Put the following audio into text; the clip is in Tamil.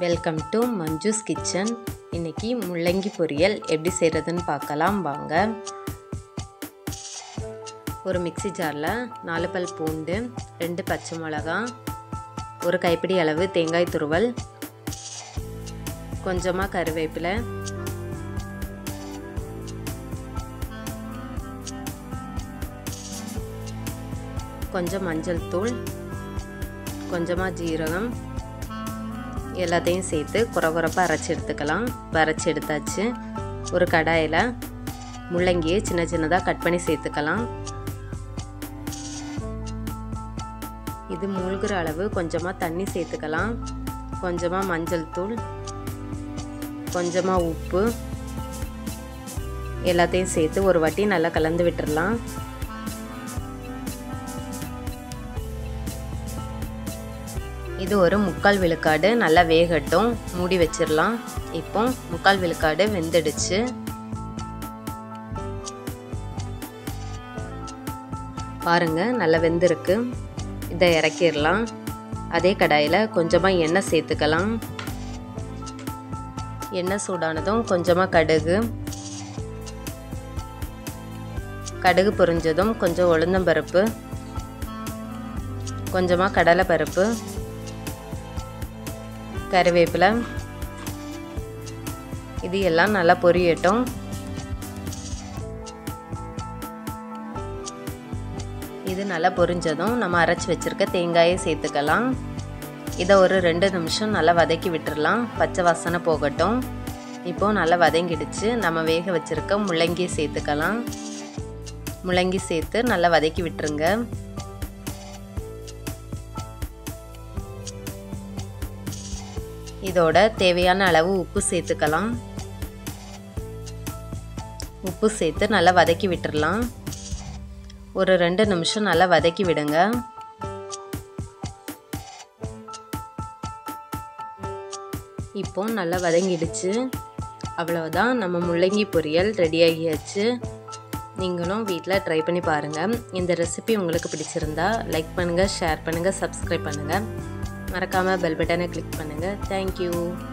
வெல்கம் டு மஞ்சுஸ் கிச்சன் இன்னைக்கு முள்ளங்கி பொரியல் எப்படி செய்கிறதுன்னு பார்க்கலாம் வாங்க ஒரு மிக்சி ஜாரில் நாலு பல் பூண்டு ரெண்டு பச்சை மிளகா ஒரு கைப்பிடி அளவு தேங்காய் துருவல் கொஞ்சமாக கருவேப்பிலை கொஞ்சம் மஞ்சள் தூள் கொஞ்சமாக ஜீரகம் எல்லாத்தையும் சேர்த்து குறகுறப்பாக அரைச்சி எடுத்துக்கலாம் அரைச்சி எடுத்தாச்சு ஒரு கடாயில் முள்ளங்கியை சின்ன சின்னதாக கட் பண்ணி சேர்த்துக்கலாம் இது மூழ்கிற அளவு கொஞ்சமாக தண்ணி சேர்த்துக்கலாம் கொஞ்சமாக மஞ்சள் தூள் கொஞ்சமாக உப்பு எல்லாத்தையும் சேர்த்து ஒரு வாட்டி நல்லா கலந்து விட்டுடலாம் இது ஒரு முக்கால் விழுக்காடு நல்லா வேகட்டும் மூடி வச்சிடலாம் இப்போ முக்கால் விழுக்காடு வெந்துடுச்சு பாருங்க நல்லா வெந்திருக்கு இதை இறக்கிடலாம் அதே கடாயில் கொஞ்சமாக எண்ணெய் சேர்த்துக்கலாம் எண்ணெய் சூடானதும் கொஞ்சமாக கடுகு கடுகு பொரிஞ்சதும் கொஞ்சம் உளுந்தம்பருப்பு கொஞ்சமாக கடலை பருப்பு கருவேப்பிலை இது எல்லாம் நல்லா பொரியட்டும் இது நல்லா பொரிஞ்சதும் நம்ம அரைச்சி வச்சுருக்க தேங்காயை சேர்த்துக்கலாம் இதை ஒரு ரெண்டு நிமிஷம் நல்லா வதக்கி விட்டுடலாம் பச்சை வாசனை போகட்டும் இப்போது நல்லா வதங்கிடுச்சு நம்ம வேக வச்சுருக்க முள்ளங்கி சேர்த்துக்கலாம் முள்ளங்கி சேர்த்து நல்லா வதக்கி விட்டுருங்க இதோட தேவையான அளவு உப்பு சேர்த்துக்கலாம் உப்பு சேர்த்து நல்லா வதக்கி விட்டுடலாம் ஒரு ரெண்டு நிமிஷம் நல்லா வதக்கி விடுங்க இப்போ நல்லா வதங்கிடுச்சு அவ்வளோதான் நம்ம முள்ளங்கி பொரியல் ரெடி ஆகியாச்சு நீங்களும் வீட்டில் ட்ரை பண்ணி பாருங்கள் இந்த ரெசிபி உங்களுக்கு பிடிச்சிருந்தா லைக் பண்ணுங்கள் ஷேர் பண்ணுங்கள் சப்ஸ்கிரைப் பண்ணுங்கள் மறக்காமல் பெல் பட்டனை கிளிக் பண்ணுங்கள் தேங்க்யூ